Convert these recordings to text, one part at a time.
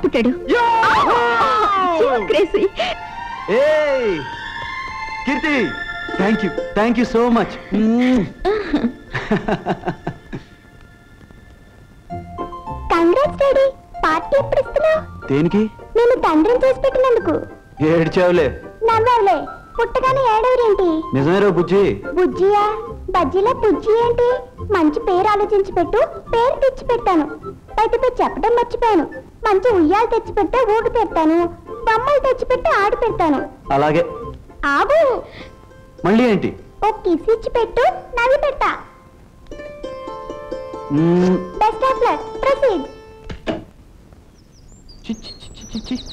పుట్టాడు క్రేజీ ఏయ్ Keerthi thank you thank you so much congrats daddy party ఎప్పుడు ఇస్తున్నావు దేనికి నేను తండ్రిని చేసి పెట్టినందుకు ఏడ్చావులే నవ్వావులే పుట్టగానే ఏడవరేంటి నిజమేరో బుజ్జి బుజ్జియా బజ్జీలా బుజ్జి ఏంటి మంచి పేరు ఆలోచించి పెట్టు పేరు తెచ్చి పెట్టాను అయితే పేరు చెప్పడం మర్చిపోయాను మంచి ఉయ్యాలు తెచ్చి పెడితే ఊడు పెడతాను బొమ్మలు తెచ్చి పెట్టి ఆడి పెడతాను అలాగే ఆగు మళ్ళీ ఏంటి ఓ కిస్ ఇచ్చి పెట్టు నవ్వి పెడతా మ్మ్. బెస్ట్ ఆఫ్ లక్ ప్రొసీడ్ చి, చి, చి, చి, చి, చి.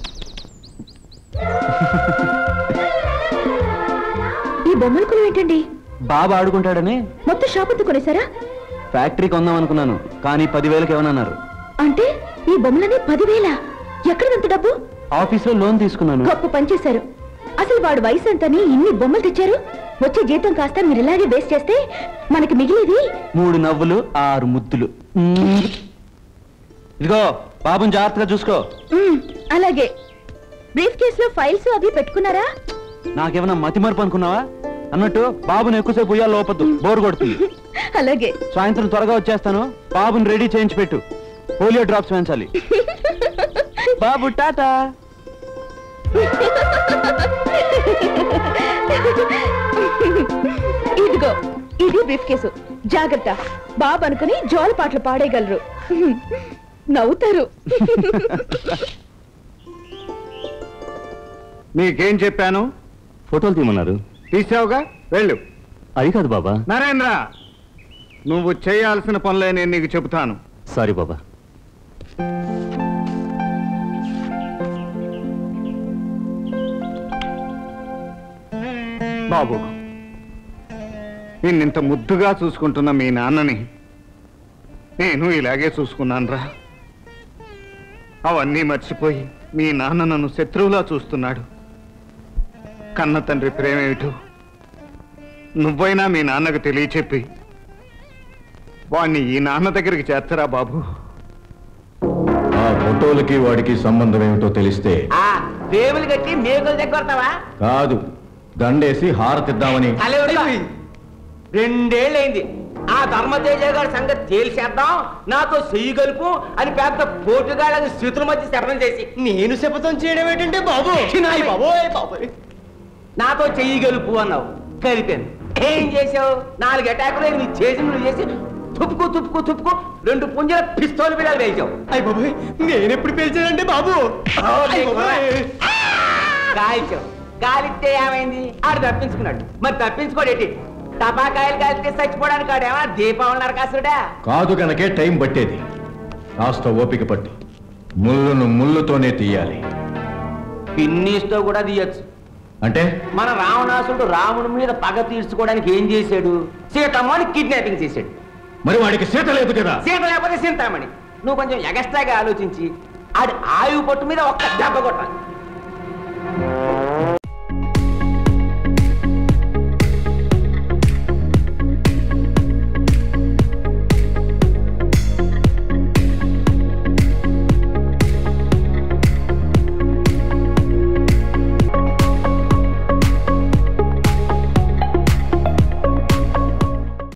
ఈ బొమ్మలు కొను ఏంటండి బాబా ఆడుకుంటాడని మొత్తం షాప్ అంతా కొనేసారా ఫ్యాక్టరీ కొందాం అనుకున్నాను కానీ పదివేలకు ఏమన్నారు అంటే ఈ బొమ్మలని పదివేల ఎక్కడంత డబ్బు ఆఫీస్లో లోన్ తీసుకున్నాను గొప్ప పని చేశారు అసలు వాడు వయసు ఎంతని ఇన్ని బొమ్మలు తెచ్చారు వచ్చే జీతం కాస్త మీరు ఇలాగే వేస్ట్ చేస్తే మనకి మిగిలేది మూడు నవ్వులు ఆరు ముద్దులు మ్మ్. ఇదిగో బాబుని జాగ్రత్తగా చూసుకో మ్మ్, అలాగే బ్రీఫ్ కేసులో ఫైల్స్ అవి పెట్టుకున్నారా నాకేమన్నా మతిమరుపు అనుకున్నావా అన్నట్టు బాబుని ఎక్కువసేపు ఉయ్యాలి లోపద్దు బోర్ కొడుతుంది అలాగే సాయంత్రం త్వరగా వచ్చేస్తాను బాబుని రెడీ చేయించి పెట్టు పోలియో డ్రాప్స్ వేయించాలి బాబు టాటా ఇదిగో ఇది బ్రీఫ్ కేసు జాగ్రత్త బాబు అనుకుని జోల పాటలు పాడేయగలరు నవ్వుతారు నీకేం చెప్పాను ఫోటోలు తీయమన్నారు తీసావుగా వెళ్ళు అది కాదు బాబా నరేంద్ర నువ్వు చేయాల్సిన పనులే నేను నీకు చెబుతాను సారీ బాబా బాబు నిన్నింత ముద్దుగా చూసుకుంటున్న మీ నాన్నని నేను ఇలాగే చూసుకున్నానురా అవన్నీ మర్చిపోయి మీ నాన్న నన్ను శత్రువులా చూస్తున్నాడు కన్న తండ్రి ప్రేమేమిటో నువ్వైనా మీ నాన్నకు తెలియచెప్పి వాణ్ణి ఈ నాన్న దగ్గరికి చేర్చరా బాబు ఆ ఫోటోలకి వాడికి సంబంధం ఏమిటో తెలిస్తే ఆ టేబుల్ కట్టి మేకులు దగ్గరతావా కాదు దండేసి హారతిద్దామని రెండేళ్ళైంది ఆ ధర్మతేజ గారి సంగతి తేల్చేద్దాం నాతో చెయ్యి కలుపు అని పెద్ద పోటుగాళ్ళని స్థితుల మధ్య శపథం చేసి నేను శపథం చేయడం ఏంటంటే బాబు బాబోయ్ బాబోయ్ నాతో చెయ్యి గలుపు అన్నావు కలిపాను ఏం చేసావు నాలుగు అటాకులు నీ చేసి నువ్వు చేసి తుప్పుకు తుప్పుకు తుప్పుకు రెండు పుంజల పిస్తోల్ బిడాలు వేసావు అయ్యి బాబోయ్ నేను ఎప్పుడు పేల్చానంటే బాబు కాల్చావు కాలిస్తే ఏమైంది ఆడు తప్పించుకున్నాడు మరి తప్పించుకోడేటి టపాకాయలు కాలితే చచ్చిపోవడానికి ఆడు ఏమన్నా దీపావళి నరకాసుడా కాదు కనుకే టైం పట్టేది కాస్త ఓపిక పట్టు ముళ్ళును ముళ్ళుతోనే తీయాలి పిన్నీస్తో కూడా తీయచ్చు అంటే మన రావణాసుడు రాముడి మీద పగ తీర్చుకోవడానికి ఏం చేశాడు సీతమ్మని కిడ్నాపింగ్ చేశాడు మరి వాడికి సీత లేదు కదా సీత లేకపోతే సింతామణి నువ్వు కొంచెం ఎగస్ట్రాగా ఆలోచించి ఆడి ఆయువు పట్టు మీద ఒక్క దెబ్బ కొట్టాలి